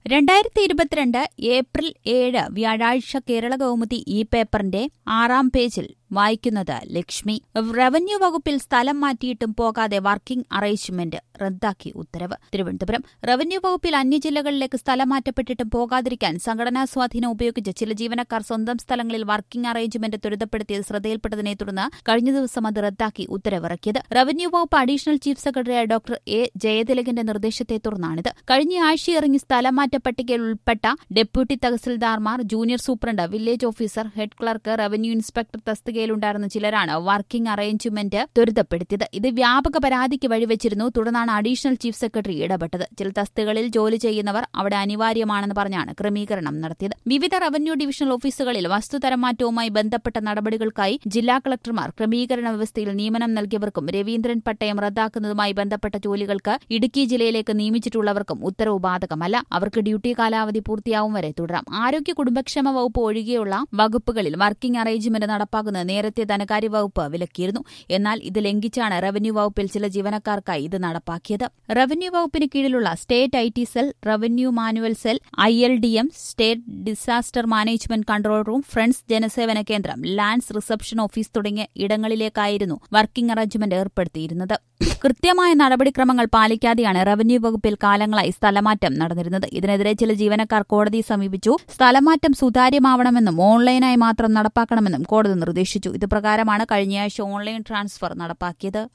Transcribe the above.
രണ്ടായിരത്തി ഇരുപത്തിരണ്ട് ഏപ്രിൽ ഏഴ് വ്യാഴാഴ്ച കേരള കൗമുദി ഈ പേപ്പറിന്റെ ആറാം പേജിൽ വായിക്കുന്നത് ലക്ഷ്മി റവന്യൂ വകുപ്പിൽ സ്ഥലം മാറ്റിയിട്ടും പോകാതെ വർക്കിംഗ് അറേഞ്ച്മെന്റ് റദ്ദാക്കി ഉത്തരവ് തിരുവനന്തപുരം റവന്യൂ വകുപ്പിൽ അന്യജില്ലകളിലേക്ക് സ്ഥലം മാറ്റപ്പെട്ടിട്ടും പോകാതിരിക്കാൻ സംഘടനാ സ്വാധീനം ഉപയോഗിച്ച് ചില ജീവനക്കാർ സ്വന്തം സ്ഥലങ്ങളിൽ വർക്കിംഗ് അറേഞ്ച്മെന്റ് ത്വരിതപ്പെടുത്തിയത് ശ്രദ്ധയിൽപ്പെട്ടതിനെ തുടർന്ന് കഴിഞ്ഞ ദിവസം അത് റദ്ദാക്കി ഉത്തരവിറക്കിയത് റവന്യൂ വകുപ്പ് അഡീഷണൽ ചീഫ് സെക്രട്ടറിയായ ഡോക്ടർ എ ജയതിലകന്റെ നിർദ്ദേശത്തെ തുടർന്നാണിത് കഴിഞ്ഞ ആഴ്ച ഇറങ്ങി സ്ഥലം മാറ്റ പട്ടികയിൽ ഉൾപ്പെട്ട ഡെപ്യൂട്ടി തഹസിൽദാർമാർ junior superintendent village officer head clerk revenue inspector തസ്തികയിലുണ്ടായിരുന്ന ചിലരാണ് വർക്കിംഗ് അറേഞ്ച്മെന്റ് ത്വരിതപ്പെടുത്തിയത് ഇത് വ്യാപക പരാതിക്ക് വഴിവെച്ചിരുന്നു തുടർന്നാണ് അഡീഷണൽ ചീഫ് സെക്രട്ടറി ഇടപെട്ടത് ചില തസ്തികകളിൽ ജോലി ചെയ്യുന്നവർ അവിടെ അനിവാര്യമാണെന്ന് പറഞ്ഞാണ് ക്രമീകരണം നടത്തിയത് വിവിധ റവന്യൂ ഡിവിഷണൽ ഓഫീസുകളിൽ വസ്തുതരമാറ്റവുമായി ബന്ധപ്പെട്ട നടപടികൾക്കായി ജില്ലാ കളക്ടർമാർ ക്രമീകരണ വ്യവസ്ഥയിൽ നിയമനം നൽകിയവർക്കും രവീന്ദ്രൻ പട്ടയം റദ്ദാക്കുന്നതുമായി ബന്ധപ്പെട്ട ജോലികൾക്ക് ഇടുക്കി ജില്ലയിലേക്ക് നിയമിച്ചിട്ടുള്ളവർക്കും ഉത്തരവ് ബാധകമല്ല അവർക്ക് ഡ്യൂട്ടി കാലാവധി പൂർത്തിയാവും വരെ തുടരാം ആരോഗ്യ കുടുംബക്ഷേമ വകുപ്പ് ഒഴികെയുള്ള വകുപ്പുകളിൽ വർക്കിംഗ് അറേഞ്ച്മെന്റ് നടപ്പാക്കുന്നത് നേരത്തെ ധനകാര്യ വകുപ്പ് വിലക്കിയിരുന്നു എന്നാൽ ഇത് ലംഘിച്ചാണ് റവന്യൂ വകുപ്പിൽ ചില ജീവനക്കാർക്കായി ഇത് നടപ്പാക്കിയത് റവന്യൂ വകുപ്പിന് കീഴിലുള്ള state I T cell revenue manual cell I L D M state disaster management control room friends ജനസേവന കേന്ദ്രം ലാൻഡ്സ് റിസപ്ഷൻ ഓഫീസ് തുടങ്ങിയ ഇടങ്ങളിലേക്കായിരുന്നു വർക്കിംഗ് അറേഞ്ച്മെന്റ് ഏർപ്പെടുത്തിയിരുന്നത് കൃത്യമായ നടപടിക്രമങ്ങൾ പാലിക്കാതെയാണ് റവന്യൂ വകുപ്പിൽ കാലങ്ങളായി സ്ഥലമാറ്റം നടന്നിരുന്നത് ഇതിനെതിരെ ചില ജീവനക്കാർ കോടതിയെ സമീപിച്ചു സ്ഥലമാറ്റം സുതാര്യമാവണമെന്നും ഓൺലൈനായി മാത്രം നടപ്പാക്കണമെന്നും കോടതി നിർദ്ദേശിച്ചു ഇതുപ്രകാരമാണ് കഴിഞ്ഞയാഴ്ച ഓൺലൈൻ ട്രാൻസ്ഫർ നടപ്പാക്കിയത്